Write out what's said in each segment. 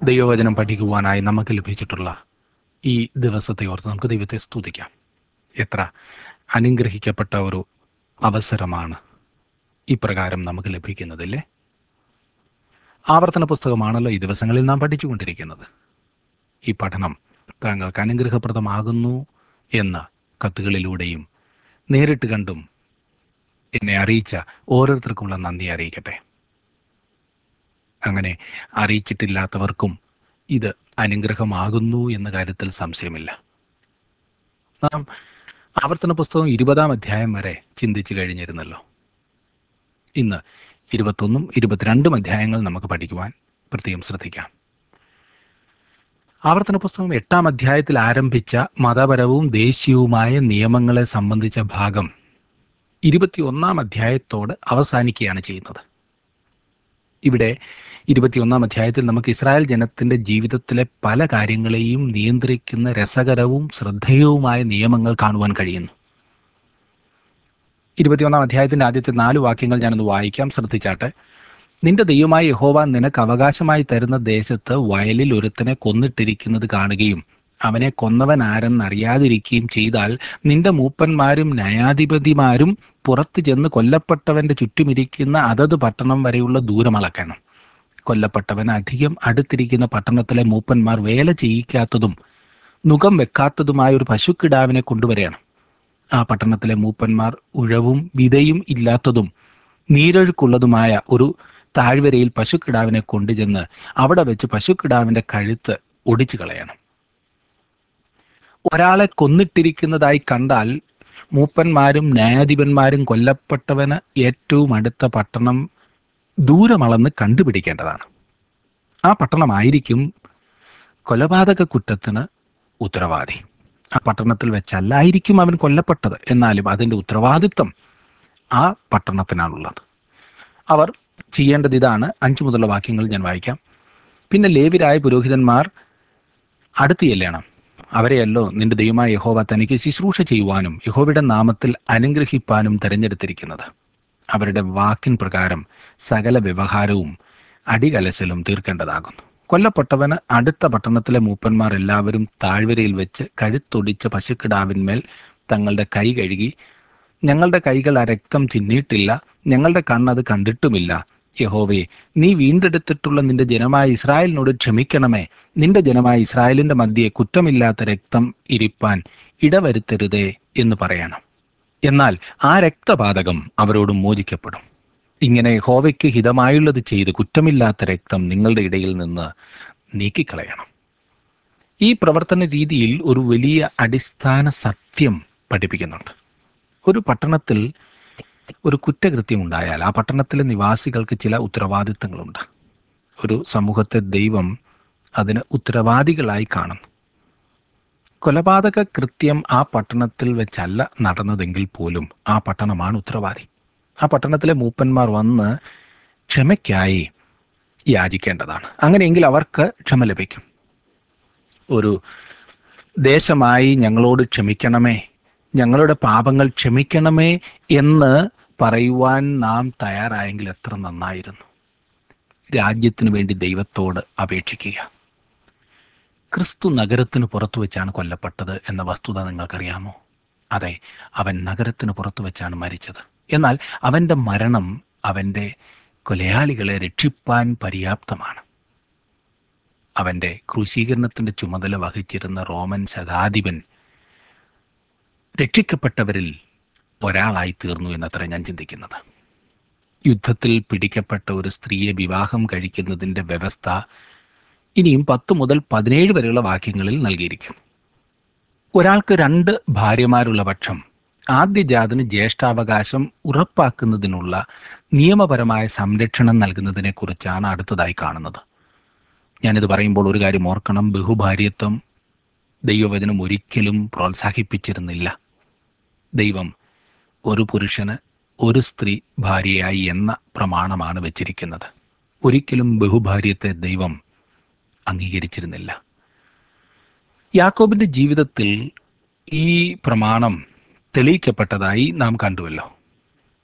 ദൈവവചനം പഠിക്കുവാനായി നമുക്ക് ലഭിച്ചിട്ടുള്ള ഈ ദിവസത്തെ ഓർത്ത് നമുക്ക് ദൈവത്തെ സ്തുതിക്കാം എത്ര അനുഗ്രഹിക്കപ്പെട്ട ഒരു അവസരമാണ് ഇപ്രകാരം നമുക്ക് ലഭിക്കുന്നതല്ലേ ആവർത്തന പുസ്തകമാണല്ലോ ഈ ദിവസങ്ങളിൽ നാം പഠിച്ചുകൊണ്ടിരിക്കുന്നത് ഈ പഠനം താങ്കൾക്ക് അനുഗ്രഹപ്രദമാകുന്നു എന്ന് കത്തുകളിലൂടെയും നേരിട്ട് കണ്ടും എന്നെ അറിയിച്ച ഓരോരുത്തർക്കുമുള്ള നന്ദി അറിയിക്കട്ടെ അങ്ങനെ അറിയിച്ചിട്ടില്ലാത്തവർക്കും ഇത് അനുഗ്രഹമാകുന്നു എന്ന കാര്യത്തിൽ സംശയമില്ല നാം ആവർത്തന പുസ്തകം ഇരുപതാം അധ്യായം വരെ ചിന്തിച്ചു കഴിഞ്ഞിരുന്നല്ലോ ഇന്ന് ഇരുപത്തൊന്നും ഇരുപത്തിരണ്ടും അധ്യായങ്ങൾ നമുക്ക് പഠിക്കുവാൻ പ്രത്യേകം ശ്രദ്ധിക്കാം ആവർത്തന പുസ്തകം എട്ടാം അധ്യായത്തിൽ ആരംഭിച്ച മതപരവും ദേശീയവുമായ നിയമങ്ങളെ സംബന്ധിച്ച ഭാഗം ഇരുപത്തിയൊന്നാം അധ്യായത്തോട് അവസാനിക്കുകയാണ് ചെയ്യുന്നത് ഇവിടെ ഇരുപത്തിയൊന്നാം അധ്യായത്തിൽ നമുക്ക് ഇസ്രായേൽ ജനത്തിന്റെ ജീവിതത്തിലെ പല കാര്യങ്ങളെയും നിയന്ത്രിക്കുന്ന രസകരവും ശ്രദ്ധേയവുമായ നിയമങ്ങൾ കാണുവാൻ കഴിയുന്നു ഇരുപത്തിയൊന്നാം അധ്യായത്തിന്റെ ആദ്യത്തെ നാല് വാക്യങ്ങൾ ഞാനൊന്ന് വായിക്കാം ശ്രദ്ധിച്ചാട്ടെ നിന്റെ ദൈവമായ യഹോവ നിനക്ക് അവകാശമായി തരുന്ന ദേശത്ത് വയലിൽ ഒരുത്തനെ കൊന്നിട്ടിരിക്കുന്നത് കാണുകയും അവനെ കൊന്നവൻ ആരെന്ന് അറിയാതിരിക്കുകയും ചെയ്താൽ നിന്റെ മൂപ്പന്മാരും ന്യായാധിപതിമാരും പുറത്തു ചെന്ന് കൊല്ലപ്പെട്ടവന്റെ ചുറ്റുമിരിക്കുന്ന അതത് പട്ടണം വരെയുള്ള ദൂരം അളക്കണം കൊല്ലപ്പെട്ടവൻ അധികം അടുത്തിരിക്കുന്ന പട്ടണത്തിലെ മൂപ്പന്മാർ വേല ചെയ്യിക്കാത്തതും നുകം വെക്കാത്തതുമായ ഒരു പശുക്കിടാവിനെ കൊണ്ടുവരികയാണ് ആ പട്ടണത്തിലെ മൂപ്പന്മാർ ഉഴവും വിതയും ഇല്ലാത്തതും നീരൊഴുക്കുള്ളതുമായ ഒരു താഴ്വരയിൽ പശുക്കിടാവിനെ കൊണ്ടുചെന്ന് അവിടെ വെച്ച് പശുക്കിടാവിന്റെ കഴുത്ത് ഒടിച്ചു കളയണം ഒരാളെ കൊന്നിട്ടിരിക്കുന്നതായി കണ്ടാൽ മൂപ്പന്മാരും ന്യായാധിപന്മാരും കൊല്ലപ്പെട്ടവന് ഏറ്റവും അടുത്ത പട്ടണം ദൂരമളന്ന് കണ്ടുപിടിക്കേണ്ടതാണ് ആ പട്ടണമായിരിക്കും കൊലപാതക കുറ്റത്തിന് ഉത്തരവാദി ആ പട്ടണത്തിൽ വെച്ചല്ലായിരിക്കും അവൻ കൊല്ലപ്പെട്ടത് എന്നാലും അതിൻ്റെ ഉത്തരവാദിത്വം ആ പട്ടണത്തിനാണുള്ളത് അവർ ചെയ്യേണ്ടത് ഇതാണ് അഞ്ചു മുതലുള്ള വാക്യങ്ങൾ ഞാൻ വായിക്കാം പിന്നെ ലേവിരായ പുരോഹിതന്മാർ അടുത്ത് ചെല്ലണം അവരെയല്ലോ നിന്റെ ദൈവമായ യഹോവ തനിക്ക് ശുശ്രൂഷ ചെയ്യുവാനും യഹോവയുടെ നാമത്തിൽ അനുഗ്രഹിപ്പാനും തിരഞ്ഞെടുത്തിരിക്കുന്നത് അവരുടെ വാക്കിൻ പ്രകാരം സകല വ്യവഹാരവും അടികലശലും തീർക്കേണ്ടതാകുന്നു കൊല്ലപ്പെട്ടവന് അടുത്ത പട്ടണത്തിലെ മൂപ്പന്മാർ എല്ലാവരും താഴ്വരയിൽ വെച്ച് കഴുത്തൊടിച്ച പശുക്കിടാവിന്മേൽ തങ്ങളുടെ കൈ കഴുകി ഞങ്ങളുടെ കൈകൾ ആ രക്തം ചിന്നിയിട്ടില്ല ഞങ്ങളുടെ കണ്ണത് കണ്ടിട്ടുമില്ല യഹോവേ നീ വീണ്ടെടുത്തിട്ടുള്ള നിന്റെ ജനമായ ഇസ്രായേലിനോട് ക്ഷമിക്കണമേ നിന്റെ ജനമായ ഇസ്രായേലിന്റെ മധ്യേ കുറ്റമില്ലാത്ത രക്തം ഇരിപ്പാൻ ഇടവരുത്തരുതേ എന്ന് പറയണം എന്നാൽ ആ രക്തപാതകം അവരോട് മോചിക്കപ്പെടും ഇങ്ങനെ യഹോവയ്ക്ക് ഹിതമായുള്ളത് ചെയ്ത് കുറ്റമില്ലാത്ത രക്തം നിങ്ങളുടെ ഇടയിൽ നിന്ന് നീക്കിക്കളയണം ഈ പ്രവർത്തന രീതിയിൽ ഒരു വലിയ അടിസ്ഥാന സത്യം പഠിപ്പിക്കുന്നുണ്ട് ഒരു പട്ടണത്തിൽ ഒരു കുറ്റകൃത്യം ഉണ്ടായാൽ ആ പട്ടണത്തിലെ നിവാസികൾക്ക് ചില ഉത്തരവാദിത്തങ്ങളുണ്ട് ഒരു സമൂഹത്തെ ദൈവം അതിന് ഉത്തരവാദികളായി കാണുന്നു കൊലപാതക കൃത്യം ആ പട്ടണത്തിൽ വെച്ചല്ല നടന്നതെങ്കിൽ പോലും ആ പട്ടണമാണ് ഉത്തരവാദി ആ പട്ടണത്തിലെ മൂപ്പന്മാർ വന്ന് ക്ഷമയ്ക്കായി യാചിക്കേണ്ടതാണ് അങ്ങനെയെങ്കിൽ അവർക്ക് ക്ഷമ ലഭിക്കും ഒരു ദേശമായി ഞങ്ങളോട് ക്ഷമിക്കണമേ ഞങ്ങളുടെ പാപങ്ങൾ ക്ഷമിക്കണമേ എന്ന് പറയുവാൻ നാം തയ്യാറായെങ്കിൽ എത്ര നന്നായിരുന്നു രാജ്യത്തിനു വേണ്ടി ദൈവത്തോട് അപേക്ഷിക്കുക ക്രിസ്തു നഗരത്തിന് പുറത്തു വെച്ചാണ് കൊല്ലപ്പെട്ടത് എന്ന വസ്തുത നിങ്ങൾക്കറിയാമോ അതെ അവൻ നഗരത്തിന് പുറത്തു വെച്ചാണ് മരിച്ചത് എന്നാൽ അവൻ്റെ മരണം അവൻ്റെ കൊലയാളികളെ രക്ഷിപ്പാൻ പര്യാപ്തമാണ് അവൻ്റെ ക്രൂശീകരണത്തിൻ്റെ ചുമതല വഹിച്ചിരുന്ന റോമൻ ശതാധിപൻ രക്ഷിക്കപ്പെട്ടവരിൽ ഒരാളായി തീർന്നു എന്നത്ര ഞാൻ ചിന്തിക്കുന്നത് യുദ്ധത്തിൽ പിടിക്കപ്പെട്ട ഒരു സ്ത്രീയെ വിവാഹം കഴിക്കുന്നതിൻ്റെ വ്യവസ്ഥ ഇനിയും പത്ത് മുതൽ പതിനേഴ് വരെയുള്ള വാക്യങ്ങളിൽ നൽകിയിരിക്കും ഒരാൾക്ക് രണ്ട് ഭാര്യമാരുള്ള പക്ഷം ആദ്യജാതന് ജ്യേഷ്ഠാവകാശം ഉറപ്പാക്കുന്നതിനുള്ള നിയമപരമായ സംരക്ഷണം നൽകുന്നതിനെ കുറിച്ചാണ് അടുത്തതായി കാണുന്നത് ഞാനിത് പറയുമ്പോൾ ഒരു കാര്യം ഓർക്കണം ബഹുഭാര്യത്വം ദൈവവചനം ഒരിക്കലും പ്രോത്സാഹിപ്പിച്ചിരുന്നില്ല ദൈവം ഒരു പുരുഷന് ഒരു സ്ത്രീ ഭാര്യയായി എന്ന പ്രമാണമാണ് വെച്ചിരിക്കുന്നത് ഒരിക്കലും ബഹുഭാര്യത്തെ ദൈവം അംഗീകരിച്ചിരുന്നില്ല യാക്കോബിന്റെ ജീവിതത്തിൽ ഈ പ്രമാണം തെളിയിക്കപ്പെട്ടതായി നാം കണ്ടുവല്ലോ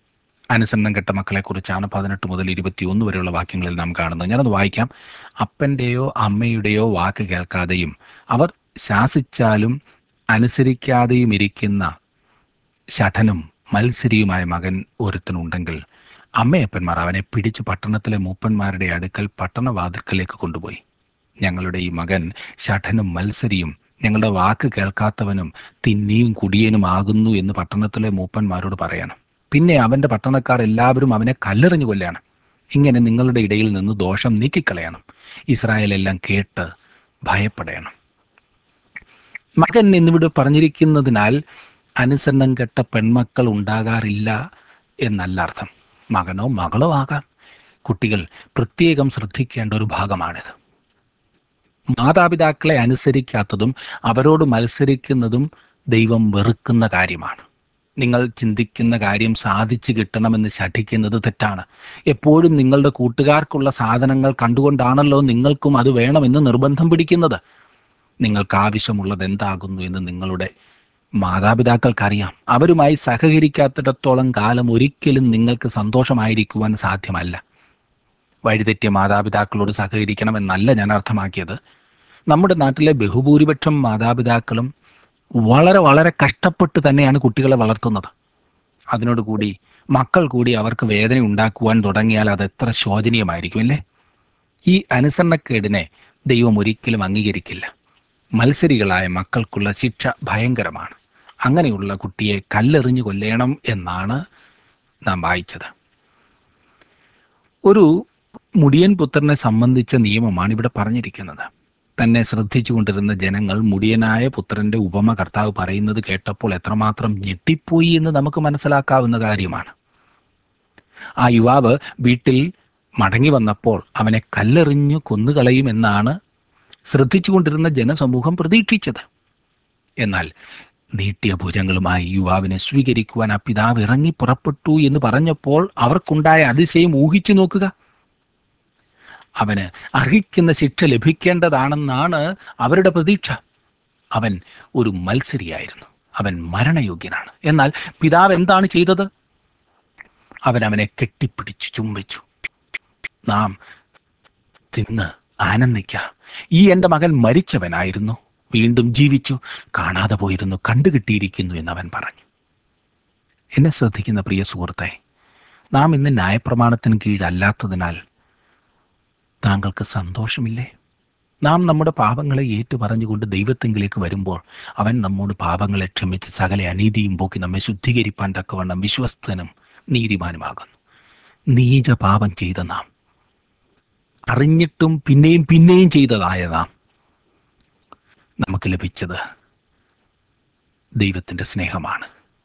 അനുസരണം കെട്ട മക്കളെക്കുറിച്ചാണ് പതിനെട്ട് മുതൽ ഇരുപത്തിയൊന്ന് വരെയുള്ള വാക്യങ്ങളിൽ നാം കാണുന്നത് ഞാനത് വായിക്കാം അപ്പൻ്റെയോ അമ്മയുടെയോ വാക്ക് കേൾക്കാതെയും അവർ ശാസിച്ചാലും അനുസരിക്കാതെയും ഇരിക്കുന്ന ശഠനും മത്സരിയുമായ മകൻ ഒരുത്തനുണ്ടെങ്കിൽ അമ്മയപ്പന്മാർ അവനെ പിടിച്ച് പട്ടണത്തിലെ മൂപ്പന്മാരുടെ അടുക്കൽ പട്ടണവാതിൽക്കലേക്ക് കൊണ്ടുപോയി ഞങ്ങളുടെ ഈ മകൻ ശഠനും മത്സരിയും ഞങ്ങളുടെ വാക്ക് കേൾക്കാത്തവനും തിന്നിയും കുടിയനും ആകുന്നു എന്ന് പട്ടണത്തിലെ മൂപ്പന്മാരോട് പറയണം പിന്നെ അവന്റെ പട്ടണക്കാർ എല്ലാവരും അവനെ കല്ലെറിഞ്ഞു കൊല്ലാണ് ഇങ്ങനെ നിങ്ങളുടെ ഇടയിൽ നിന്ന് ദോഷം നീക്കിക്കളയണം ഇസ്രായേലെല്ലാം കേട്ട് ഭയപ്പെടണം മകൻ എന്നിവിടെ പറഞ്ഞിരിക്കുന്നതിനാൽ അനുസരണം കെട്ട പെൺമക്കൾ ഉണ്ടാകാറില്ല എന്നല്ല അർത്ഥം മകനോ മകളോ ആകാം കുട്ടികൾ പ്രത്യേകം ശ്രദ്ധിക്കേണ്ട ഒരു ഭാഗമാണിത് മാതാപിതാക്കളെ അനുസരിക്കാത്തതും അവരോട് മത്സരിക്കുന്നതും ദൈവം വെറുക്കുന്ന കാര്യമാണ് നിങ്ങൾ ചിന്തിക്കുന്ന കാര്യം സാധിച്ചു കിട്ടണമെന്ന് ശഠിക്കുന്നത് തെറ്റാണ് എപ്പോഴും നിങ്ങളുടെ കൂട്ടുകാർക്കുള്ള സാധനങ്ങൾ കണ്ടുകൊണ്ടാണല്ലോ നിങ്ങൾക്കും അത് വേണമെന്ന് നിർബന്ധം പിടിക്കുന്നത് നിങ്ങൾക്ക് ആവശ്യമുള്ളത് എന്താകുന്നു എന്ന് നിങ്ങളുടെ മാതാപിതാക്കൾക്കറിയാം അവരുമായി സഹകരിക്കാത്തിടത്തോളം കാലം ഒരിക്കലും നിങ്ങൾക്ക് സന്തോഷമായിരിക്കുവാൻ സാധ്യമല്ല വഴിതെറ്റിയ മാതാപിതാക്കളോട് സഹകരിക്കണമെന്നല്ല ഞാൻ അർത്ഥമാക്കിയത് നമ്മുടെ നാട്ടിലെ ബഹുഭൂരിപക്ഷം മാതാപിതാക്കളും വളരെ വളരെ കഷ്ടപ്പെട്ട് തന്നെയാണ് കുട്ടികളെ വളർത്തുന്നത് അതിനോട് കൂടി മക്കൾ കൂടി അവർക്ക് വേദന ഉണ്ടാക്കുവാൻ തുടങ്ങിയാൽ അത് എത്ര ശോചനീയമായിരിക്കും അല്ലേ ഈ അനുസരണക്കേടിനെ ദൈവം ഒരിക്കലും അംഗീകരിക്കില്ല മത്സരികളായ മക്കൾക്കുള്ള ശിക്ഷ ഭയങ്കരമാണ് അങ്ങനെയുള്ള കുട്ടിയെ കല്ലെറിഞ്ഞു കൊല്ലേണം എന്നാണ് നാം വായിച്ചത് ഒരു മുടിയൻ പുത്രനെ സംബന്ധിച്ച നിയമമാണ് ഇവിടെ പറഞ്ഞിരിക്കുന്നത് തന്നെ ശ്രദ്ധിച്ചുകൊണ്ടിരുന്ന ജനങ്ങൾ മുടിയനായ പുത്രന്റെ ഉപമ കർത്താവ് പറയുന്നത് കേട്ടപ്പോൾ എത്രമാത്രം ഞെട്ടിപ്പോയി എന്ന് നമുക്ക് മനസ്സിലാക്കാവുന്ന കാര്യമാണ് ആ യുവാവ് വീട്ടിൽ മടങ്ങി വന്നപ്പോൾ അവനെ കല്ലെറിഞ്ഞു കൊന്നുകളയുമെന്നാണ് ശ്രദ്ധിച്ചുകൊണ്ടിരുന്ന ജനസമൂഹം പ്രതീക്ഷിച്ചത് എന്നാൽ നീട്ടിയ ഭുജങ്ങളുമായി യുവാവിനെ സ്വീകരിക്കുവാൻ ആ പിതാവ് ഇറങ്ങി പുറപ്പെട്ടു എന്ന് പറഞ്ഞപ്പോൾ അവർക്കുണ്ടായ അതിശയം ഊഹിച്ചു നോക്കുക അവന് അർഹിക്കുന്ന ശിക്ഷ ലഭിക്കേണ്ടതാണെന്നാണ് അവരുടെ പ്രതീക്ഷ അവൻ ഒരു മത്സരിയായിരുന്നു അവൻ മരണയോഗ്യനാണ് എന്നാൽ പിതാവ് എന്താണ് ചെയ്തത് അവൻ അവനെ കെട്ടിപ്പിടിച്ചു ചുംബിച്ചു നാം തിന്ന് ആനന്ദിക്ക ഈ എൻ്റെ മകൻ മരിച്ചവനായിരുന്നു വീണ്ടും ജീവിച്ചു കാണാതെ പോയിരുന്നു കണ്ടുകിട്ടിയിരിക്കുന്നു എന്ന് അവൻ പറഞ്ഞു എന്നെ ശ്രദ്ധിക്കുന്ന പ്രിയ സുഹൃത്തെ നാം ഇന്ന് ന്യായപ്രമാണത്തിന് കീഴല്ലാത്തതിനാൽ താങ്കൾക്ക് സന്തോഷമില്ലേ നാം നമ്മുടെ പാപങ്ങളെ ഏറ്റുപറഞ്ഞുകൊണ്ട് ദൈവത്തെങ്കിലേക്ക് വരുമ്പോൾ അവൻ നമ്മോട് പാപങ്ങളെ ക്ഷമിച്ച് സകല അനീതിയും പോക്കി നമ്മെ ശുദ്ധീകരിപ്പാൻ തക്കവണ്ണം വിശ്വസ്തനും നീതിമാനുമാകുന്നു നീച പാപം ചെയ്ത നാം അറിഞ്ഞിട്ടും പിന്നെയും പിന്നെയും ചെയ്തതായ നാം നമുക്ക് ലഭിച്ചത് ദൈവത്തിൻ്റെ സ്നേഹമാണ്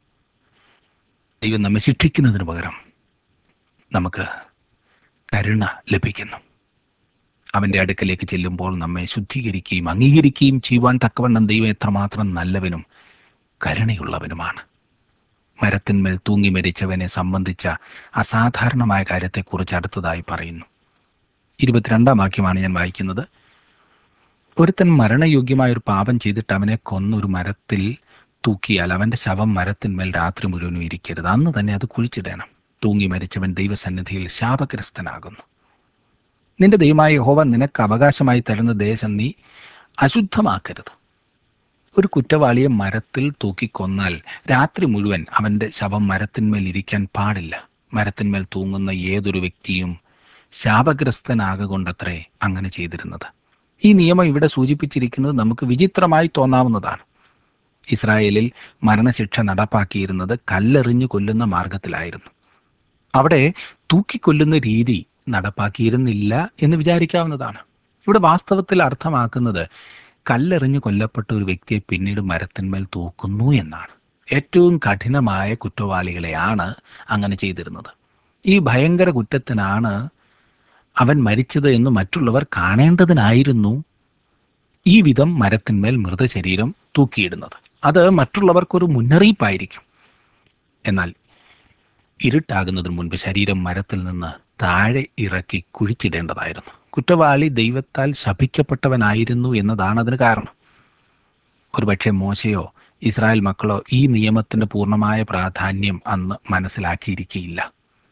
ദൈവം നമ്മെ ശിക്ഷിക്കുന്നതിന് പകരം നമുക്ക് കരുണ ലഭിക്കുന്നു അവൻ്റെ അടുക്കലേക്ക് ചെല്ലുമ്പോൾ നമ്മെ ശുദ്ധീകരിക്കുകയും അംഗീകരിക്കുകയും ചെയ്യുവാൻ തക്കവണ്ണം ദൈവം എത്രമാത്രം നല്ലവനും കരുണയുള്ളവനുമാണ് മരത്തിന്മേൽ തൂങ്ങി മരിച്ചവനെ സംബന്ധിച്ച അസാധാരണമായ കാര്യത്തെക്കുറിച്ച് അടുത്തതായി പറയുന്നു ഇരുപത്തിരണ്ടാം വാക്യമാണ് ഞാൻ വായിക്കുന്നത് ഒരുത്തൻ മരണയോഗ്യമായ ഒരു പാപം ചെയ്തിട്ട് അവനെ കൊന്നൊരു മരത്തിൽ തൂക്കിയാൽ അവന്റെ ശവം മരത്തിന്മേൽ രാത്രി മുഴുവനും ഇരിക്കരുത് അന്ന് തന്നെ അത് കുഴിച്ചിടണം തൂങ്ങി മരിച്ചവൻ ദൈവസന്നിധിയിൽ ശാപഗ്രസ്തനാകുന്നു നിന്റെ ദൈവമായ യഹോവ നിനക്ക് അവകാശമായി തരുന്ന ദേശം നീ അശുദ്ധമാക്കരുത് ഒരു കുറ്റവാളിയെ മരത്തിൽ തൂക്കിക്കൊന്നാൽ രാത്രി മുഴുവൻ അവന്റെ ശവം മരത്തിന്മേൽ ഇരിക്കാൻ പാടില്ല മരത്തിന്മേൽ തൂങ്ങുന്ന ഏതൊരു വ്യക്തിയും ശാപഗ്രസ്തനാകൊണ്ടത്രേ അങ്ങനെ ചെയ്തിരുന്നത് ഈ നിയമം ഇവിടെ സൂചിപ്പിച്ചിരിക്കുന്നത് നമുക്ക് വിചിത്രമായി തോന്നാവുന്നതാണ് ഇസ്രായേലിൽ മരണശിക്ഷ നടപ്പാക്കിയിരുന്നത് കല്ലെറിഞ്ഞു കൊല്ലുന്ന മാർഗത്തിലായിരുന്നു അവിടെ തൂക്കിക്കൊല്ലുന്ന രീതി നടപ്പാക്കിയിരുന്നില്ല എന്ന് വിചാരിക്കാവുന്നതാണ് ഇവിടെ വാസ്തവത്തിൽ അർത്ഥമാക്കുന്നത് കല്ലെറിഞ്ഞു കൊല്ലപ്പെട്ട ഒരു വ്യക്തിയെ പിന്നീട് മരത്തിന്മേൽ തൂക്കുന്നു എന്നാണ് ഏറ്റവും കഠിനമായ കുറ്റവാളികളെയാണ് അങ്ങനെ ചെയ്തിരുന്നത് ഈ ഭയങ്കര കുറ്റത്തിനാണ് അവൻ മരിച്ചത് എന്ന് മറ്റുള്ളവർ കാണേണ്ടതിനായിരുന്നു ഈ വിധം മരത്തിന്മേൽ മൃതശരീരം തൂക്കിയിടുന്നത് അത് മറ്റുള്ളവർക്കൊരു മുന്നറിയിപ്പായിരിക്കും എന്നാൽ ഇരുട്ടാകുന്നതിന് മുൻപ് ശരീരം മരത്തിൽ നിന്ന് താഴെ ഇറക്കി കുഴിച്ചിടേണ്ടതായിരുന്നു കുറ്റവാളി ദൈവത്താൽ ശപിക്കപ്പെട്ടവനായിരുന്നു എന്നതാണ് അതിന് കാരണം ഒരുപക്ഷെ മോശയോ ഇസ്രായേൽ മക്കളോ ഈ നിയമത്തിന്റെ പൂർണ്ണമായ പ്രാധാന്യം അന്ന് മനസ്സിലാക്കിയിരിക്കുകയില്ല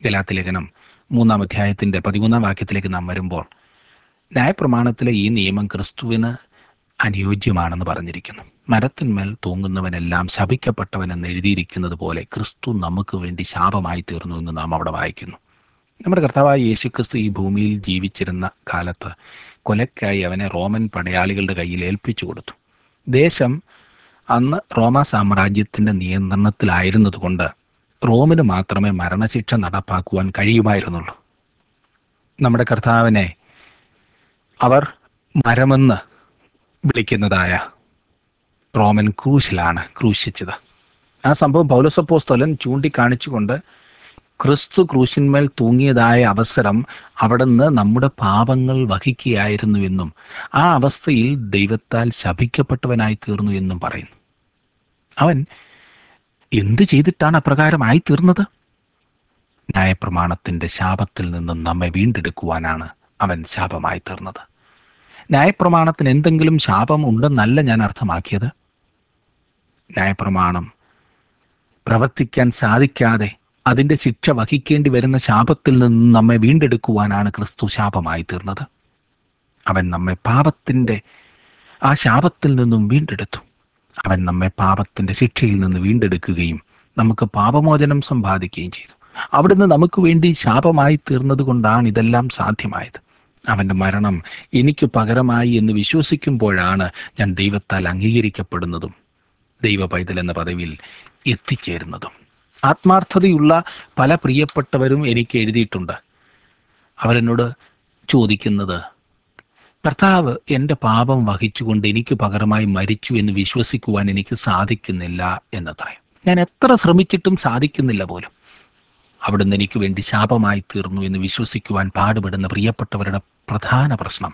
ഗലാത്തി ലേഖനം മൂന്നാം അധ്യായത്തിന്റെ പതിമൂന്നാം വാക്യത്തിലേക്ക് നാം വരുമ്പോൾ ന്യായപ്രമാണത്തിലെ ഈ നിയമം ക്രിസ്തുവിന് അനുയോജ്യമാണെന്ന് പറഞ്ഞിരിക്കുന്നു മരത്തിന്മേൽ തൂങ്ങുന്നവനെല്ലാം ശപിക്കപ്പെട്ടവനെന്ന് എഴുതിയിരിക്കുന്നത് പോലെ ക്രിസ്തു നമുക്ക് വേണ്ടി ശാപമായി തീർന്നു എന്ന് നാം അവിടെ വായിക്കുന്നു നമ്മുടെ കർത്താവായ യേശുക്രിസ്തു ഈ ഭൂമിയിൽ ജീവിച്ചിരുന്ന കാലത്ത് കൊലയ്ക്കായി അവനെ റോമൻ പടയാളികളുടെ കയ്യിൽ ഏൽപ്പിച്ചു കൊടുത്തു ദേശം അന്ന് റോമ സാമ്രാജ്യത്തിന്റെ നിയന്ത്രണത്തിലായിരുന്നതുകൊണ്ട് റോമിന് മാത്രമേ മരണശിക്ഷ നടപ്പാക്കുവാൻ കഴിയുമായിരുന്നുള്ളൂ നമ്മുടെ കർത്താവിനെ അവർ മരമെന്ന് വിളിക്കുന്നതായ റോമൻ ക്രൂശിലാണ് ക്രൂശിച്ചത് ആ സംഭവം പൗലസപ്പോസ്തലൻ ചൂണ്ടിക്കാണിച്ചുകൊണ്ട് ക്രിസ്തു ക്രൂശിന്മേൽ തൂങ്ങിയതായ അവസരം അവിടുന്ന് നമ്മുടെ പാപങ്ങൾ വഹിക്കുകയായിരുന്നു എന്നും ആ അവസ്ഥയിൽ ദൈവത്താൽ ശപിക്കപ്പെട്ടവനായി തീർന്നു എന്നും പറയുന്നു അവൻ എന്ത് ചെയ്തിട്ടാണ് അപ്രകാരമായി തീർന്നത് ന്യായപ്രമാണത്തിന്റെ ശാപത്തിൽ നിന്നും നമ്മെ വീണ്ടെടുക്കുവാനാണ് അവൻ ശാപമായി തീർന്നത് ന്യായപ്രമാണത്തിന് എന്തെങ്കിലും ശാപം ഉണ്ടെന്നല്ല ഞാൻ അർത്ഥമാക്കിയത് ന്യായപ്രമാണം പ്രവർത്തിക്കാൻ സാധിക്കാതെ അതിന്റെ ശിക്ഷ വഹിക്കേണ്ടി വരുന്ന ശാപത്തിൽ നിന്നും നമ്മെ വീണ്ടെടുക്കുവാനാണ് ക്രിസ്തു ശാപമായി തീർന്നത് അവൻ നമ്മെ പാപത്തിന്റെ ആ ശാപത്തിൽ നിന്നും വീണ്ടെടുത്തു അവൻ നമ്മെ പാപത്തിന്റെ ശിക്ഷയിൽ നിന്ന് വീണ്ടെടുക്കുകയും നമുക്ക് പാപമോചനം സമ്പാദിക്കുകയും ചെയ്തു അവിടുന്ന് നമുക്ക് വേണ്ടി ശാപമായി തീർന്നത് കൊണ്ടാണ് ഇതെല്ലാം സാധ്യമായത് അവന്റെ മരണം എനിക്ക് പകരമായി എന്ന് വിശ്വസിക്കുമ്പോഴാണ് ഞാൻ ദൈവത്താൽ അംഗീകരിക്കപ്പെടുന്നതും ദൈവ പൈതൽ എന്ന പദവിയിൽ എത്തിച്ചേരുന്നതും ആത്മാർത്ഥതയുള്ള പല പ്രിയപ്പെട്ടവരും എനിക്ക് എഴുതിയിട്ടുണ്ട് അവരെന്നോട് ചോദിക്കുന്നത് കർത്താവ് എൻ്റെ പാപം വഹിച്ചുകൊണ്ട് എനിക്ക് പകരമായി മരിച്ചു എന്ന് വിശ്വസിക്കുവാൻ എനിക്ക് സാധിക്കുന്നില്ല എന്നത്രയും ഞാൻ എത്ര ശ്രമിച്ചിട്ടും സാധിക്കുന്നില്ല പോലും അവിടുന്ന് എനിക്ക് വേണ്ടി ശാപമായി തീർന്നു എന്ന് വിശ്വസിക്കുവാൻ പാടുപെടുന്ന പ്രിയപ്പെട്ടവരുടെ പ്രധാന പ്രശ്നം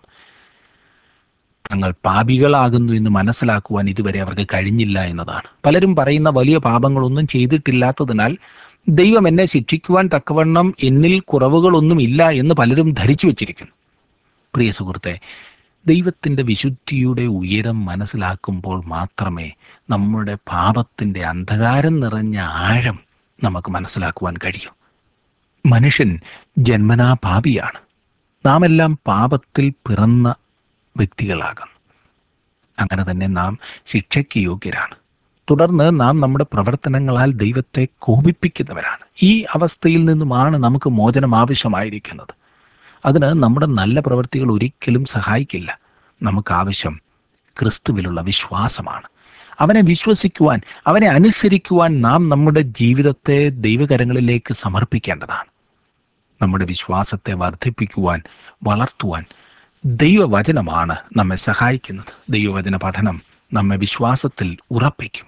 തങ്ങൾ പാപികളാകുന്നു എന്ന് മനസ്സിലാക്കുവാൻ ഇതുവരെ അവർക്ക് കഴിഞ്ഞില്ല എന്നതാണ് പലരും പറയുന്ന വലിയ പാപങ്ങളൊന്നും ചെയ്തിട്ടില്ലാത്തതിനാൽ ദൈവം എന്നെ ശിക്ഷിക്കുവാൻ തക്കവണ്ണം എന്നിൽ കുറവുകളൊന്നും ഇല്ല എന്ന് പലരും ധരിച്ചു വച്ചിരിക്കുന്നു പ്രിയ സുഹൃത്തെ ദൈവത്തിൻ്റെ വിശുദ്ധിയുടെ ഉയരം മനസ്സിലാക്കുമ്പോൾ മാത്രമേ നമ്മുടെ പാപത്തിൻ്റെ അന്ധകാരം നിറഞ്ഞ ആഴം നമുക്ക് മനസ്സിലാക്കുവാൻ കഴിയൂ മനുഷ്യൻ ജന്മനാ പാപിയാണ് നാം എല്ലാം പാപത്തിൽ പിറന്ന വ്യക്തികളാകുന്നു അങ്ങനെ തന്നെ നാം ശിക്ഷയ്ക്ക് യോഗ്യരാണ് തുടർന്ന് നാം നമ്മുടെ പ്രവർത്തനങ്ങളാൽ ദൈവത്തെ കോപിപ്പിക്കുന്നവരാണ് ഈ അവസ്ഥയിൽ നിന്നുമാണ് നമുക്ക് മോചനം ആവശ്യമായിരിക്കുന്നത് അതിന് നമ്മുടെ നല്ല പ്രവൃത്തികൾ ഒരിക്കലും സഹായിക്കില്ല നമുക്ക് ആവശ്യം ക്രിസ്തുവിലുള്ള വിശ്വാസമാണ് അവനെ വിശ്വസിക്കുവാൻ അവനെ അനുസരിക്കുവാൻ നാം നമ്മുടെ ജീവിതത്തെ ദൈവകരങ്ങളിലേക്ക് സമർപ്പിക്കേണ്ടതാണ് നമ്മുടെ വിശ്വാസത്തെ വർദ്ധിപ്പിക്കുവാൻ വളർത്തുവാൻ ദൈവവചനമാണ് നമ്മെ സഹായിക്കുന്നത് ദൈവവചന പഠനം നമ്മെ വിശ്വാസത്തിൽ ഉറപ്പിക്കും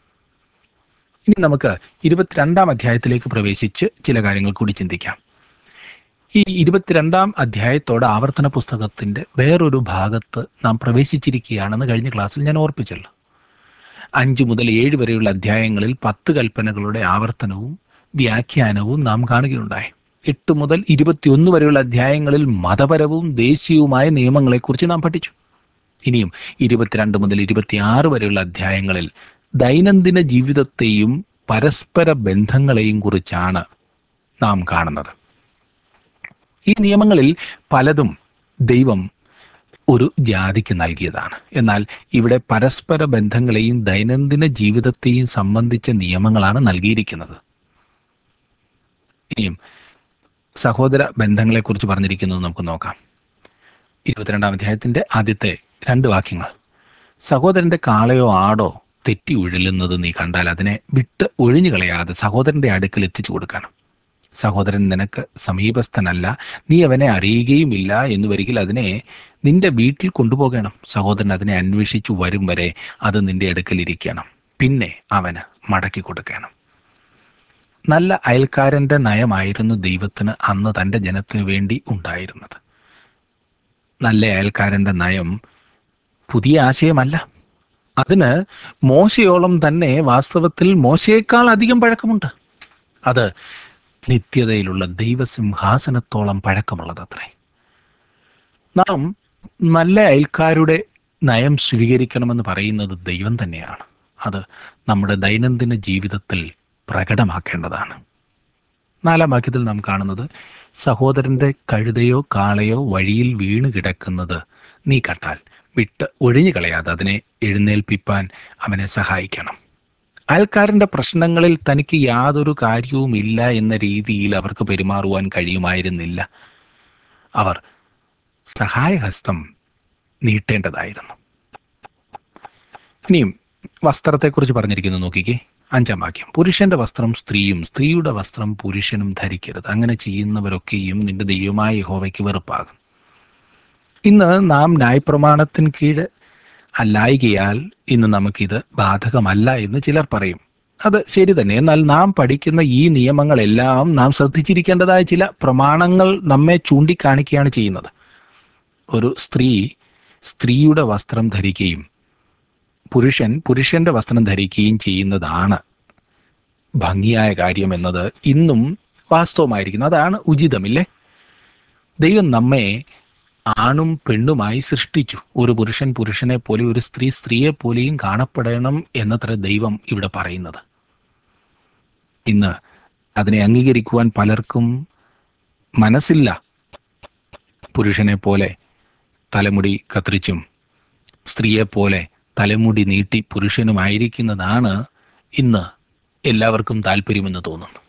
ഇനി നമുക്ക് ഇരുപത്തിരണ്ടാം അധ്യായത്തിലേക്ക് പ്രവേശിച്ച് ചില കാര്യങ്ങൾ കൂടി ചിന്തിക്കാം ഈ ഇരുപത്തിരണ്ടാം അധ്യായത്തോടെ ആവർത്തന പുസ്തകത്തിന്റെ വേറൊരു ഭാഗത്ത് നാം പ്രവേശിച്ചിരിക്കുകയാണെന്ന് കഴിഞ്ഞ ക്ലാസ്സിൽ ഞാൻ ഓർപ്പിച്ചല്ലോ അഞ്ച് മുതൽ ഏഴ് വരെയുള്ള അധ്യായങ്ങളിൽ പത്ത് കൽപ്പനകളുടെ ആവർത്തനവും വ്യാഖ്യാനവും നാം കാണുകയുണ്ടായി എട്ട് മുതൽ ഇരുപത്തിയൊന്ന് വരെയുള്ള അധ്യായങ്ങളിൽ മതപരവും ദേശീയവുമായ നിയമങ്ങളെക്കുറിച്ച് നാം പഠിച്ചു ഇനിയും ഇരുപത്തിരണ്ട് മുതൽ ഇരുപത്തിയാറ് വരെയുള്ള അധ്യായങ്ങളിൽ ദൈനംദിന ജീവിതത്തെയും പരസ്പര ബന്ധങ്ങളെയും കുറിച്ചാണ് നാം കാണുന്നത് ഈ നിയമങ്ങളിൽ പലതും ദൈവം ഒരു ജാതിക്ക് നൽകിയതാണ് എന്നാൽ ഇവിടെ പരസ്പര ബന്ധങ്ങളെയും ദൈനംദിന ജീവിതത്തെയും സംബന്ധിച്ച നിയമങ്ങളാണ് നൽകിയിരിക്കുന്നത് ഇനിയും സഹോദര ബന്ധങ്ങളെക്കുറിച്ച് പറഞ്ഞിരിക്കുന്നത് നമുക്ക് നോക്കാം ഇരുപത്തിരണ്ടാം അധ്യായത്തിന്റെ ആദ്യത്തെ രണ്ട് വാക്യങ്ങൾ സഹോദരന്റെ കാളയോ ആടോ തെറ്റി ഉഴലുന്നത് നീ കണ്ടാൽ അതിനെ വിട്ട് ഒഴിഞ്ഞു കളയാതെ സഹോദരന്റെ അടുക്കൽ എത്തിച്ചു കൊടുക്കണം സഹോദരൻ നിനക്ക് സമീപസ്ഥനല്ല നീ അവനെ അറിയുകയുമില്ല എന്ന് വരികിൽ അതിനെ നിന്റെ വീട്ടിൽ കൊണ്ടുപോകണം സഹോദരൻ അതിനെ അന്വേഷിച്ചു വരും വരെ അത് നിന്റെ അടുക്കൽ ഇരിക്കണം പിന്നെ അവന് മടക്കി കൊടുക്കണം നല്ല അയൽക്കാരന്റെ നയമായിരുന്നു ദൈവത്തിന് അന്ന് തൻ്റെ ജനത്തിനു വേണ്ടി ഉണ്ടായിരുന്നത് നല്ല അയൽക്കാരന്റെ നയം പുതിയ ആശയമല്ല അതിന് മോശയോളം തന്നെ വാസ്തവത്തിൽ മോശയേക്കാൾ അധികം പഴക്കമുണ്ട് അത് നിത്യതയിലുള്ള ദൈവസിംഹാസനത്തോളം പഴക്കമുള്ളതത്രേ നാം നല്ല അയൽക്കാരുടെ നയം സ്വീകരിക്കണമെന്ന് പറയുന്നത് ദൈവം തന്നെയാണ് അത് നമ്മുടെ ദൈനംദിന ജീവിതത്തിൽ പ്രകടമാക്കേണ്ടതാണ് നാലാം വാക്യത്തിൽ നാം കാണുന്നത് സഹോദരന്റെ കഴുതയോ കാളയോ വഴിയിൽ വീണ് കിടക്കുന്നത് നീ കണ്ടാൽ വിട്ട് ഒഴിഞ്ഞു കളയാതെ അതിനെ എഴുന്നേൽപ്പിപ്പാൻ അവനെ സഹായിക്കണം അയൽക്കാരന്റെ പ്രശ്നങ്ങളിൽ തനിക്ക് യാതൊരു കാര്യവുമില്ല എന്ന രീതിയിൽ അവർക്ക് പെരുമാറുവാൻ കഴിയുമായിരുന്നില്ല അവർ സഹായഹസ്തം നീട്ടേണ്ടതായിരുന്നു ഇനിയും വസ്ത്രത്തെക്കുറിച്ച് പറഞ്ഞിരിക്കുന്നു നോക്കിക്കേ അഞ്ചാം വാക്യം പുരുഷന്റെ വസ്ത്രം സ്ത്രീയും സ്ത്രീയുടെ വസ്ത്രം പുരുഷനും ധരിക്കരുത് അങ്ങനെ ചെയ്യുന്നവരൊക്കെയും നിന്റെ ദൈവമായ യഹോവയ്ക്ക് വെറുപ്പാകും ഇന്ന് നാം ന്യായപ്രമാണത്തിന് കീഴ് അല്ലായികയാൽ ഇന്ന് നമുക്കിത് ബാധകമല്ല എന്ന് ചിലർ പറയും അത് ശരി തന്നെ എന്നാൽ നാം പഠിക്കുന്ന ഈ നിയമങ്ങളെല്ലാം നാം ശ്രദ്ധിച്ചിരിക്കേണ്ടതായ ചില പ്രമാണങ്ങൾ നമ്മെ ചൂണ്ടിക്കാണിക്കുകയാണ് ചെയ്യുന്നത് ഒരു സ്ത്രീ സ്ത്രീയുടെ വസ്ത്രം ധരിക്കുകയും പുരുഷൻ പുരുഷന്റെ വസ്ത്രം ധരിക്കുകയും ചെയ്യുന്നതാണ് ഭംഗിയായ കാര്യം എന്നത് ഇന്നും വാസ്തവമായിരിക്കുന്നു അതാണ് ഉചിതമില്ലേ ദൈവം നമ്മെ ആണും പെണ്ണുമായി സൃഷ്ടിച്ചു ഒരു പുരുഷൻ പുരുഷനെ പോലെ ഒരു സ്ത്രീ സ്ത്രീയെ പോലെയും കാണപ്പെടണം എന്നത്ര ദൈവം ഇവിടെ പറയുന്നത് ഇന്ന് അതിനെ അംഗീകരിക്കുവാൻ പലർക്കും മനസ്സില്ല പുരുഷനെ പോലെ തലമുടി കത്തിരിച്ചും സ്ത്രീയെ പോലെ തലമുടി നീട്ടി പുരുഷനുമായിരിക്കുന്നതാണ് ഇന്ന് എല്ലാവർക്കും താല്പര്യമെന്ന് തോന്നുന്നു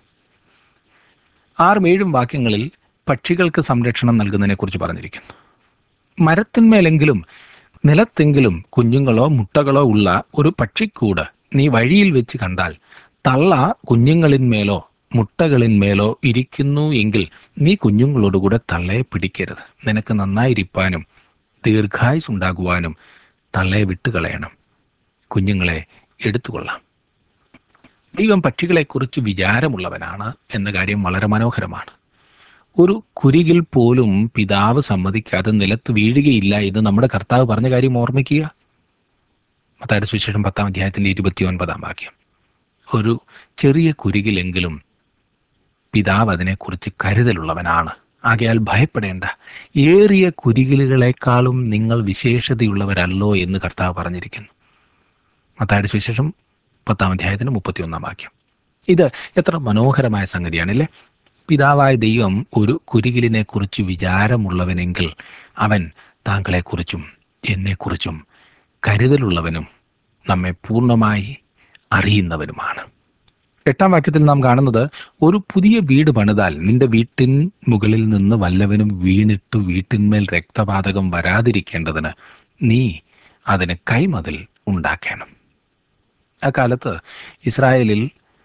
ആറും ഏഴും വാക്യങ്ങളിൽ പക്ഷികൾക്ക് സംരക്ഷണം നൽകുന്നതിനെക്കുറിച്ച് പറഞ്ഞിരിക്കുന്നു മരത്തിന്മേലെങ്കിലും നിലത്തെങ്കിലും കുഞ്ഞുങ്ങളോ മുട്ടകളോ ഉള്ള ഒരു പക്ഷിക്കൂട് നീ വഴിയിൽ വെച്ച് കണ്ടാൽ തള്ള കുഞ്ഞുങ്ങളിന്മേലോ മുട്ടകളിന്മേലോ ഇരിക്കുന്നു എങ്കിൽ നീ കുഞ്ഞുങ്ങളോടുകൂടെ തള്ളയെ പിടിക്കരുത് നിനക്ക് നന്നായിരിക്കാനും ദീർഘായുസ് ഉണ്ടാകുവാനും തള്ളയെ വിട്ടുകളയണം കുഞ്ഞുങ്ങളെ എടുത്തുകൊള്ളാം ദൈവം പക്ഷികളെക്കുറിച്ച് വിചാരമുള്ളവനാണ് എന്ന കാര്യം വളരെ മനോഹരമാണ് ഒരു കുരികിൽ പോലും പിതാവ് സമ്മതിക്കാതെ നിലത്ത് വീഴുകയില്ല എന്ന് നമ്മുടെ കർത്താവ് പറഞ്ഞ കാര്യം ഓർമ്മിക്കുക മത്തായുടെ സുവിശേഷം പത്താം അധ്യായത്തിന്റെ ഇരുപത്തി ഒൻപതാം വാക്യം ഒരു ചെറിയ കുരികിലെങ്കിലും പിതാവ് അതിനെക്കുറിച്ച് കരുതലുള്ളവനാണ് ആകയാൽ ഭയപ്പെടേണ്ട ഏറിയ കുരികിലുകളെക്കാളും നിങ്ങൾ വിശേഷതയുള്ളവരല്ലോ എന്ന് കർത്താവ് പറഞ്ഞിരിക്കുന്നു മത്തായുടെ സുവിശേഷം പത്താം അധ്യായത്തിന് മുപ്പത്തിയൊന്നാം വാക്യം ഇത് എത്ര മനോഹരമായ സംഗതിയാണല്ലേ പിതാവായ ദൈവം ഒരു കുരികിലിനെ കുറിച്ച് വിചാരമുള്ളവനെങ്കിൽ അവൻ താങ്കളെക്കുറിച്ചും എന്നെക്കുറിച്ചും കരുതലുള്ളവനും നമ്മെ പൂർണ്ണമായി അറിയുന്നവനുമാണ് എട്ടാം വാക്യത്തിൽ നാം കാണുന്നത് ഒരു പുതിയ വീട് പണിതാൽ നിന്റെ വീട്ടിൻ മുകളിൽ നിന്ന് വല്ലവനും വീണിട്ട് വീട്ടിന്മേൽ രക്തപാതകം വരാതിരിക്കേണ്ടതിന് നീ അതിന് കൈമതിൽ ഉണ്ടാക്കണം അക്കാലത്ത് ഇസ്രായേലിൽ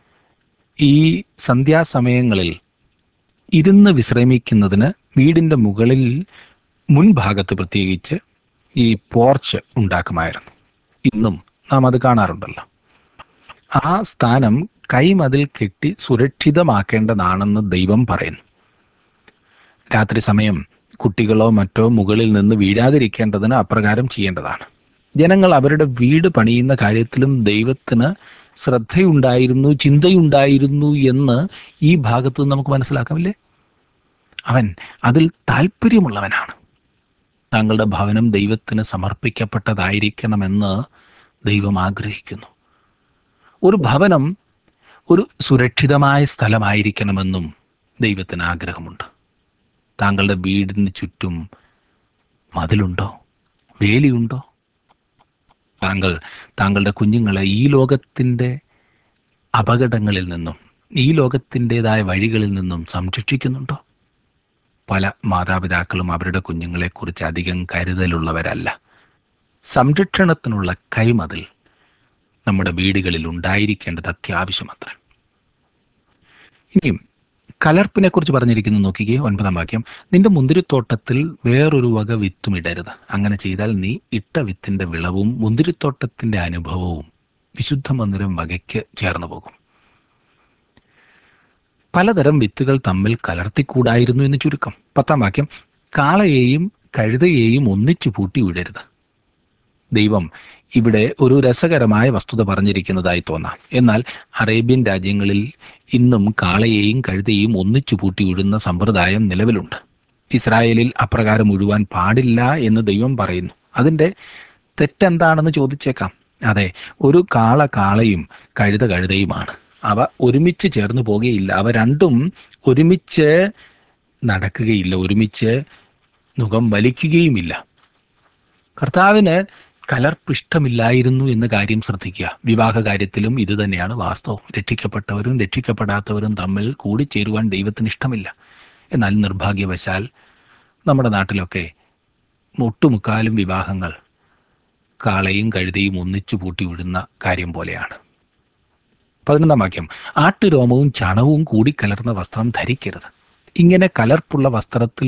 ഈ സന്ധ്യാസമയങ്ങളിൽ ഇരുന്ന് വിശ്രമിക്കുന്നതിന് വീടിൻ്റെ മുകളിൽ മുൻഭാഗത്ത് പ്രത്യേകിച്ച് ഈ പോർച്ച് ഉണ്ടാക്കുമായിരുന്നു ഇന്നും നാം അത് കാണാറുണ്ടല്ലോ ആ സ്ഥാനം കൈമതിൽ കെട്ടി സുരക്ഷിതമാക്കേണ്ടതാണെന്ന് ദൈവം പറയുന്നു രാത്രി സമയം കുട്ടികളോ മറ്റോ മുകളിൽ നിന്ന് വീഴാതിരിക്കേണ്ടതിന് അപ്രകാരം ചെയ്യേണ്ടതാണ് ജനങ്ങൾ അവരുടെ വീട് പണിയുന്ന കാര്യത്തിലും ദൈവത്തിന് ശ്രദ്ധയുണ്ടായിരുന്നു ചിന്തയുണ്ടായിരുന്നു എന്ന് ഈ ഭാഗത്ത് നിന്ന് നമുക്ക് മനസ്സിലാക്കാമില്ലേ അവൻ അതിൽ താല്പര്യമുള്ളവനാണ് താങ്കളുടെ ഭവനം ദൈവത്തിന് സമർപ്പിക്കപ്പെട്ടതായിരിക്കണമെന്ന് ദൈവം ആഗ്രഹിക്കുന്നു ഒരു ഭവനം ഒരു സുരക്ഷിതമായ സ്ഥലമായിരിക്കണമെന്നും ദൈവത്തിന് ആഗ്രഹമുണ്ട് താങ്കളുടെ വീടിന് ചുറ്റും മതിലുണ്ടോ വേലിയുണ്ടോ താങ്കൾ താങ്കളുടെ കുഞ്ഞുങ്ങളെ ഈ ലോകത്തിൻ്റെ അപകടങ്ങളിൽ നിന്നും ഈ ലോകത്തിൻ്റെതായ വഴികളിൽ നിന്നും സംരക്ഷിക്കുന്നുണ്ടോ പല മാതാപിതാക്കളും അവരുടെ കുഞ്ഞുങ്ങളെക്കുറിച്ച് അധികം കരുതലുള്ളവരല്ല സംരക്ഷണത്തിനുള്ള കൈമതിൽ നമ്മുടെ വീടുകളിൽ ഉണ്ടായിരിക്കേണ്ടത് അത്യാവശ്യമത്ര ഇനിയും കലർപ്പിനെ കുറിച്ച് പറഞ്ഞിരിക്കുന്നു നോക്കിക്കേ ഒൻപതാം വാക്യം നിന്റെ മുന്തിരിത്തോട്ടത്തിൽ വേറൊരു വക വിത്തും ഇടരുത് അങ്ങനെ ചെയ്താൽ നീ ഇട്ട വിത്തിന്റെ വിളവും മുന്തിരിത്തോട്ടത്തിന്റെ അനുഭവവും വിശുദ്ധ മന്ദിരം വകയ്ക്ക് ചേർന്നു പോകും പലതരം വിത്തുകൾ തമ്മിൽ കലർത്തിക്കൂടായിരുന്നു എന്ന് ചുരുക്കം പത്താം വാക്യം കാളയെയും കഴുതയെയും ഒന്നിച്ചു പൂട്ടി വിടരുത് ദൈവം ഇവിടെ ഒരു രസകരമായ വസ്തുത പറഞ്ഞിരിക്കുന്നതായി തോന്നാം എന്നാൽ അറേബ്യൻ രാജ്യങ്ങളിൽ ഇന്നും കാളയെയും കഴുതയെയും ഒന്നിച്ചു പൂട്ടി വിടുന്ന സമ്പ്രദായം നിലവിലുണ്ട് ഇസ്രായേലിൽ അപ്രകാരം ഒഴുവാൻ പാടില്ല എന്ന് ദൈവം പറയുന്നു അതിൻ്റെ തെറ്റെന്താണെന്ന് ചോദിച്ചേക്കാം അതെ ഒരു കാള കാളയും കഴുത കഴുതയുമാണ് അവ ഒരുമിച്ച് ചേർന്ന് പോകുകയില്ല അവ രണ്ടും ഒരുമിച്ച് നടക്കുകയില്ല ഒരുമിച്ച് മുഖം വലിക്കുകയുമില്ല കർത്താവിന് കലർപ്പിഷ്ടമില്ലായിരുന്നു എന്ന കാര്യം ശ്രദ്ധിക്കുക വിവാഹ കാര്യത്തിലും ഇത് തന്നെയാണ് വാസ്തവം രക്ഷിക്കപ്പെട്ടവരും രക്ഷിക്കപ്പെടാത്തവരും തമ്മിൽ കൂടിച്ചേരുവാൻ ദൈവത്തിന് ഇഷ്ടമില്ല എന്നാൽ നിർഭാഗ്യവശാൽ നമ്മുടെ നാട്ടിലൊക്കെ ഒട്ടുമുക്കാലും വിവാഹങ്ങൾ കാളയും കഴുതയും ഒന്നിച്ചു പൂട്ടി വിടുന്ന കാര്യം പോലെയാണ് പതിനൊന്നാം വാക്യം ആട്ടുരോമവും ചണവും കൂടിക്കലർന്ന വസ്ത്രം ധരിക്കരുത് ഇങ്ങനെ കലർപ്പുള്ള വസ്ത്രത്തിൽ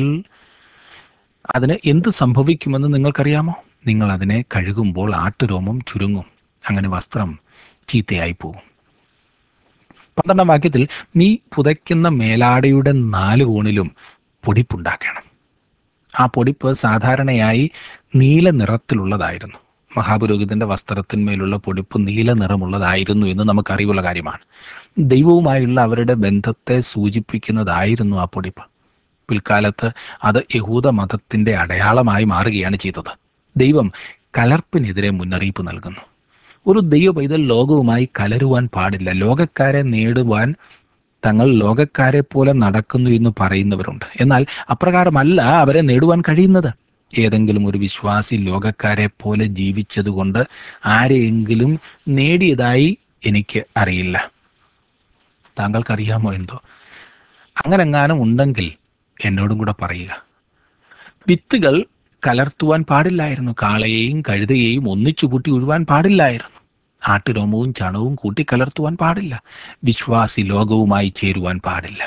അതിന് എന്ത് സംഭവിക്കുമെന്ന് നിങ്ങൾക്കറിയാമോ നിങ്ങൾ അതിനെ കഴുകുമ്പോൾ ആട്ടുരോമം ചുരുങ്ങും അങ്ങനെ വസ്ത്രം ചീത്തയായി പോകും പന്ത്രണ്ടാം വാക്യത്തിൽ നീ പുതയ്ക്കുന്ന മേലാടയുടെ നാല് കോണിലും പൊടിപ്പുണ്ടാക്കണം ആ പൊടിപ്പ് സാധാരണയായി നീല നിറത്തിലുള്ളതായിരുന്നു മഹാപുരോഹിതന്റെ വസ്ത്രത്തിന്മേലുള്ള പൊടിപ്പ് നീല നിറമുള്ളതായിരുന്നു എന്ന് നമുക്കറിവുള്ള കാര്യമാണ് ദൈവവുമായുള്ള അവരുടെ ബന്ധത്തെ സൂചിപ്പിക്കുന്നതായിരുന്നു ആ പൊടിപ്പ് പിൽക്കാലത്ത് അത് യഹൂദ മതത്തിന്റെ അടയാളമായി മാറുകയാണ് ചെയ്തത് ദൈവം കലർപ്പിനെതിരെ മുന്നറിയിപ്പ് നൽകുന്നു ഒരു ദൈവ പൈതൽ ലോകവുമായി കലരുവാൻ പാടില്ല ലോകക്കാരെ നേടുവാൻ തങ്ങൾ ലോകക്കാരെ പോലെ നടക്കുന്നു എന്ന് പറയുന്നവരുണ്ട് എന്നാൽ അപ്രകാരമല്ല അവരെ നേടുവാൻ കഴിയുന്നത് ഏതെങ്കിലും ഒരു വിശ്വാസി ലോകക്കാരെ പോലെ ജീവിച്ചതുകൊണ്ട് ആരെയെങ്കിലും നേടിയതായി എനിക്ക് അറിയില്ല താങ്കൾക്കറിയാമോ എന്തോ അങ്ങനെങ്ങാനും ഉണ്ടെങ്കിൽ എന്നോടും കൂടെ പറയുക വിത്തുകൾ കലർത്തുവാൻ പാടില്ലായിരുന്നു കാളയെയും കഴുതയെയും ഒന്നിച്ചു കൂട്ടി ഉഴുവാൻ പാടില്ലായിരുന്നു ആട്ടുരോമവും ചണവും കൂട്ടി കലർത്തുവാൻ പാടില്ല വിശ്വാസി ലോകവുമായി ചേരുവാൻ പാടില്ല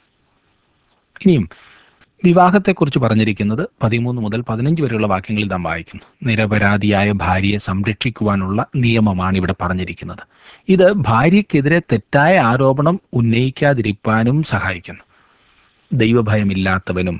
ഇനിയും വിവാഹത്തെക്കുറിച്ച് പറഞ്ഞിരിക്കുന്നത് പതിമൂന്ന് മുതൽ പതിനഞ്ച് വരെയുള്ള വാക്യങ്ങളിൽ നാം വായിക്കുന്നു നിരപരാധിയായ ഭാര്യയെ സംരക്ഷിക്കുവാനുള്ള നിയമമാണ് ഇവിടെ പറഞ്ഞിരിക്കുന്നത് ഇത് ഭാര്യയ്ക്കെതിരെ തെറ്റായ ആരോപണം ഉന്നയിക്കാതിരിക്കാനും സഹായിക്കുന്നു ദൈവഭയമില്ലാത്തവനും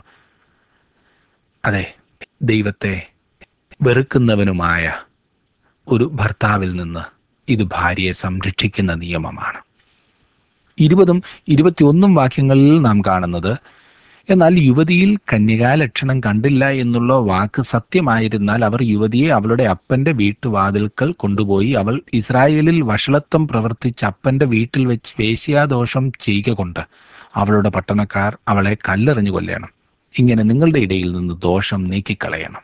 അതെ ദൈവത്തെ വെറുക്കുന്നവനുമായ ഒരു ഭർത്താവിൽ നിന്ന് ഇത് ഭാര്യയെ സംരക്ഷിക്കുന്ന നിയമമാണ് ഇരുപതും ഇരുപത്തിയൊന്നും വാക്യങ്ങളിൽ നാം കാണുന്നത് എന്നാൽ യുവതിയിൽ കന്യകാലക്ഷണം കണ്ടില്ല എന്നുള്ള വാക്ക് സത്യമായിരുന്നാൽ അവർ യുവതിയെ അവളുടെ അപ്പന്റെ വീട്ടുവാതിൽക്കൽ കൊണ്ടുപോയി അവൾ ഇസ്രായേലിൽ വഷളത്വം പ്രവർത്തിച്ച അപ്പന്റെ വീട്ടിൽ വെച്ച് വേശ്യാദോഷം ചെയ്യുക കൊണ്ട് അവളുടെ പട്ടണക്കാർ അവളെ കല്ലെറിഞ്ഞു കൊല്ലണം ഇങ്ങനെ നിങ്ങളുടെ ഇടയിൽ നിന്ന് ദോഷം നീക്കിക്കളയണം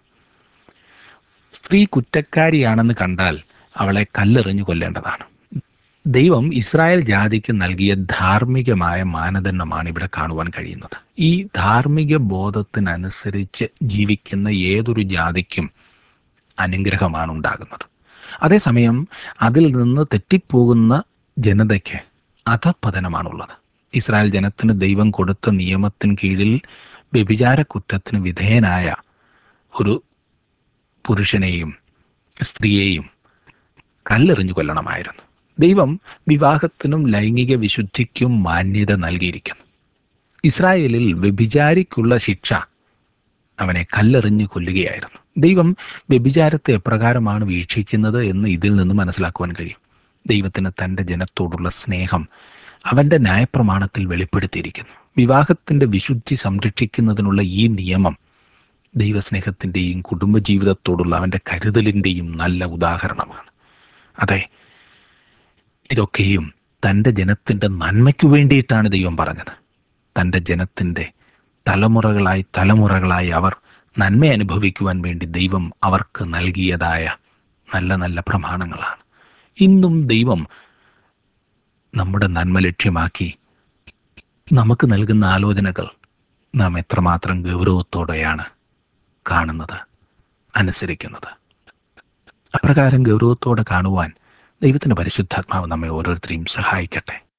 സ്ത്രീ കുറ്റക്കാരിയാണെന്ന് കണ്ടാൽ അവളെ കല്ലെറിഞ്ഞു കൊല്ലേണ്ടതാണ് ദൈവം ഇസ്രായേൽ ജാതിക്ക് നൽകിയ ധാർമ്മികമായ മാനദണ്ഡമാണ് ഇവിടെ കാണുവാൻ കഴിയുന്നത് ഈ ധാർമ്മിക ബോധത്തിനനുസരിച്ച് ജീവിക്കുന്ന ഏതൊരു ജാതിക്കും അനുഗ്രഹമാണ് ഉണ്ടാകുന്നത് അതേസമയം അതിൽ നിന്ന് തെറ്റിപ്പോകുന്ന ജനതയ്ക്ക് അധപതനമാണുള്ളത് ഇസ്രായേൽ ജനത്തിന് ദൈവം കൊടുത്ത നിയമത്തിന് കീഴിൽ വ്യഭിചാര കുറ്റത്തിന് വിധേയനായ ഒരു പുരുഷനെയും സ്ത്രീയെയും കല്ലെറിഞ്ഞു കൊല്ലണമായിരുന്നു ദൈവം വിവാഹത്തിനും ലൈംഗിക വിശുദ്ധിക്കും മാന്യത നൽകിയിരിക്കുന്നു ഇസ്രായേലിൽ വ്യഭിചാരിക്കുള്ള ശിക്ഷ അവനെ കല്ലെറിഞ്ഞു കൊല്ലുകയായിരുന്നു ദൈവം വ്യഭിചാരത്തെ എപ്രകാരമാണ് വീക്ഷിക്കുന്നത് എന്ന് ഇതിൽ നിന്ന് മനസ്സിലാക്കുവാൻ കഴിയും ദൈവത്തിന് തൻ്റെ ജനത്തോടുള്ള സ്നേഹം അവൻ്റെ ന്യായപ്രമാണത്തിൽ വെളിപ്പെടുത്തിയിരിക്കുന്നു വിവാഹത്തിൻ്റെ വിശുദ്ധി സംരക്ഷിക്കുന്നതിനുള്ള ഈ നിയമം ദൈവസ്നേഹത്തിൻ്റെയും കുടുംബജീവിതത്തോടുള്ള അവൻ്റെ കരുതലിൻ്റെയും നല്ല ഉദാഹരണമാണ് അതെ ഇതൊക്കെയും തൻ്റെ ജനത്തിൻ്റെ നന്മയ്ക്കു വേണ്ടിയിട്ടാണ് ദൈവം പറഞ്ഞത് തൻ്റെ ജനത്തിൻ്റെ തലമുറകളായി തലമുറകളായി അവർ നന്മ അനുഭവിക്കുവാൻ വേണ്ടി ദൈവം അവർക്ക് നൽകിയതായ നല്ല നല്ല പ്രമാണങ്ങളാണ് ഇന്നും ദൈവം നമ്മുടെ നന്മ ലക്ഷ്യമാക്കി നമുക്ക് നൽകുന്ന ആലോചനകൾ നാം എത്രമാത്രം ഗൗരവത്തോടെയാണ് കാണുന്നത് അനുസരിക്കുന്നത് അപ്രകാരം ഗൗരവത്തോടെ കാണുവാൻ ദൈവത്തിൻ്റെ പരിശുദ്ധാത്മാവ് നമ്മെ ഓരോരുത്തരെയും സഹായിക്കട്ടെ